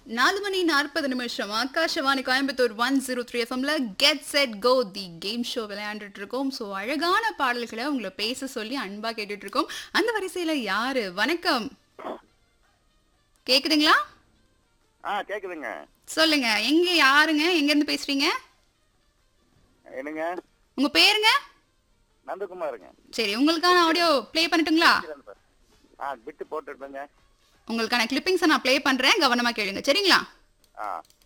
நாலு மணி நாற்பது நிமிஷம் Akashvani Coimbatore one zero three எஃப்எம்ல get set go the game show விளையாண்டுட்டு இருக்கோம் ஸோ அழகான பாடல்களை உங்களை பேச சொல்லி அன்பா கேட்டுட்டு இருக்கோம் அந்த வரிசையில யாரு வணக்கம் கேக்குதுங்களா ஆ கேக்குதுங்க சொல்லுங்க எங்க யாருங்க எங்க இருந்து பேசுறீங்க என்னங்க உங்க பேருங்க நந்தகுமாருங்க சரி உங்களுக்கான ஆடியோ ப்ளே பண்ணட்டுங்களா ஆ பிட்டு போட்டுருந்தேங்க உங்களுக்கான கிளிப்பிங்ஸை நான் ப்ளே பண்றேன் கவனமா கேளுங்க சரிங்களா ஆ